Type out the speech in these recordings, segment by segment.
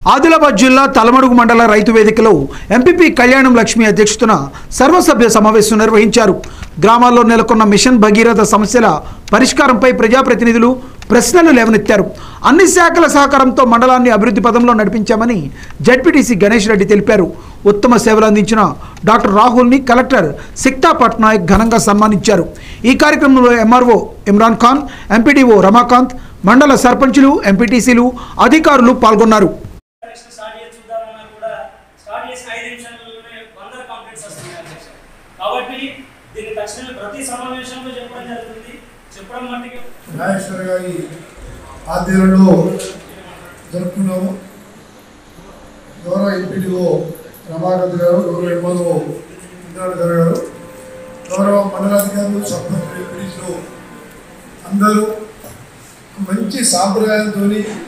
ఆదిలాబాద్ జిల్లా తలమడుగు మండల రైతు వేదికలో ఎంపీపీ కళ్యాణం లక్ష్మి అధ్యక్షతన సర్వసభ్య సమావేశం నిర్వహించారు గ్రామాల్లో నెలకొన్న మిషన్ భగీరథ సమస్యల పరిష్కారంపై ప్రజాప్రతినిధులు ప్రశ్నలు లేవనెత్తారు అన్ని శాఖల సహకారంతో మండలాన్ని అభివృద్ధి పదంలో నడిపించామని జడ్పీటీసీ గణేష్ రెడ్డి తెలిపారు ఉత్తమ సేవలు అందించిన డాక్టర్ రాహుల్ని కలెక్టర్ సిక్తా పట్నాయక్ ఘనంగా సన్మానించారు ఈ కార్యక్రమంలో ఎంఆర్ఓ ఇమ్రాన్ ఖాన్ ఎంపీడీఓ రమాకాంత్ మండల సర్పంచులు ఎంపీటీసీలు అధికారులు పాల్గొన్నారు నెక్స్ట్ స్టార్ట్ చేసి చూద్దామన్నా కూడా స్టార్ట్ చేసిన ఐదు నిమిషాలలోనే వందల కంప్లైంట్స్ వస్తున్నాయి అధ్యక్ష కాబట్టి దీన్ని తక్షణమే ప్రతి సమావేశంలో చెప్పడం జరుగుతుంది చెప్పడం మట్టుకు నాగేశ్వర గారి ఆధ్వర్యంలో జరుపుకున్నాము గౌరవ ఎంపీడీఓ రమాకాంత్ గారు గౌరవ ఎంఆర్ఓ ఇంద్రాధర్ గారు గౌరవ మండలాధికారులు సర్పంచ్ ఎంపీడీలు అందరూ మంచి సాంప్రదాయంతో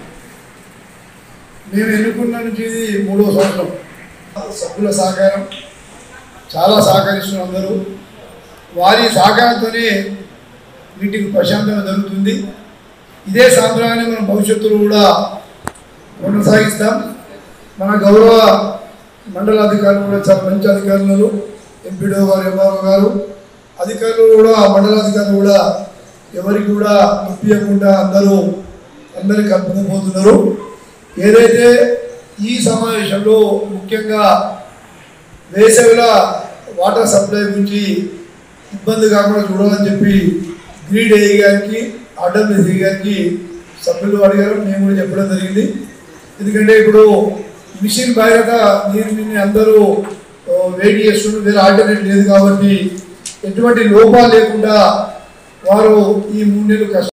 నేను ఎన్నుకున్న నుంచి ఇది మూడో సంవత్సరం సభ్యుల సహకారం చాలా సహకరిస్తున్నారు అందరూ వారి సహకారంతోనే మీటింగ్ ప్రశాంతంగా జరుగుతుంది ఇదే సాంప్రదాయాన్ని మనం భవిష్యత్తులో కూడా కొనసాగిస్తాం మన గౌరవ మండల అధికారులు కూడా చాలా మంచి అధికారులు ఎంపీడీఓ గారు ఎంఆర్ఓ గారు అధికారులు కూడా మండలాధికారులు కూడా ఎవరికి కూడా ఇప్పించకుండా అందరూ అందరికి కలుపుకుపోతున్నారు ఏదైతే ఈ సమావేశంలో ముఖ్యంగా వేసవిల వాటర్ సప్లై గురించి ఇబ్బంది కాకుండా చూడాలని చెప్పి గ్రీడ్ ఏ గారికి ఆర్డబ్ల్యూసీ గారికి సభ్యులు అడిగారు మేము కూడా చెప్పడం జరిగింది ఎందుకంటే ఇప్పుడు మిషన్ బయట నీరుని అందరూ ఆ, వేడి చేస్తున్నారు వేరే ఆల్టర్నేట్ లేదు కాబట్టి ఎటువంటి లోపాలు లేకుండా వారు ఈ మూడు నెలలు కష్టం